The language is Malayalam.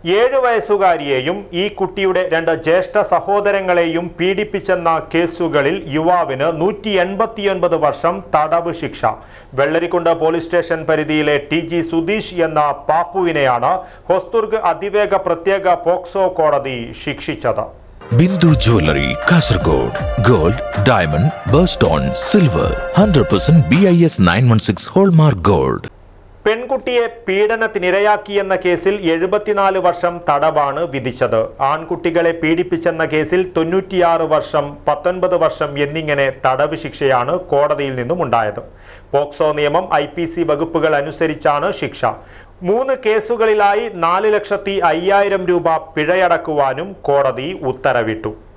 ഏഴ് വയസ്സുകാരിയെയും ഈ കുട്ടിയുടെ രണ്ട് ജ്യേഷ്ഠ സഹോദരങ്ങളെയും പീഡിപ്പിച്ചെന്ന കേസുകളിൽ യുവാവിന് നൂറ്റി എൺപത്തിയൊൻപത് വർഷം തടവ് ശിക്ഷ വെള്ളരിക്കുണ്ട് പോലീസ് സ്റ്റേഷൻ പരിധിയിലെ ടി ജി സുധീഷ് എന്ന പാപ്പുവിനെയാണ് ഹൊസ്തുർഗ് അതിവേഗ പ്രത്യേക പോക്സോ കോടതി ശിക്ഷിച്ചത് Bindu jewellery Kasaragod gold diamond birthstone silver hundred percent B I S nine one six hallmark gold പെൺകുട്ടിയെ പീഡനത്തിനിരയാക്കിയെന്ന കേസിൽ എഴുപത്തിനാല് വർഷം തടവാണ് വിധിച്ചത് ആൺകുട്ടികളെ പീഡിപ്പിച്ചെന്ന കേസിൽ തൊണ്ണൂറ്റിയാറ് വർഷം പത്തൊൻപത് വർഷം എന്നിങ്ങനെ തടവ് ശിക്ഷയാണ് കോടതിയിൽ നിന്നും ഉണ്ടായത് പോക്സോ നിയമം ഐ പി സി വകുപ്പുകൾ അനുസരിച്ചാണ് ശിക്ഷ മൂന്ന് കേസുകളിലായി നാല് ലക്ഷത്തി അയ്യായിരം രൂപ പിഴയടക്കുവാനും കോടതി ഉത്തരവിട്ടു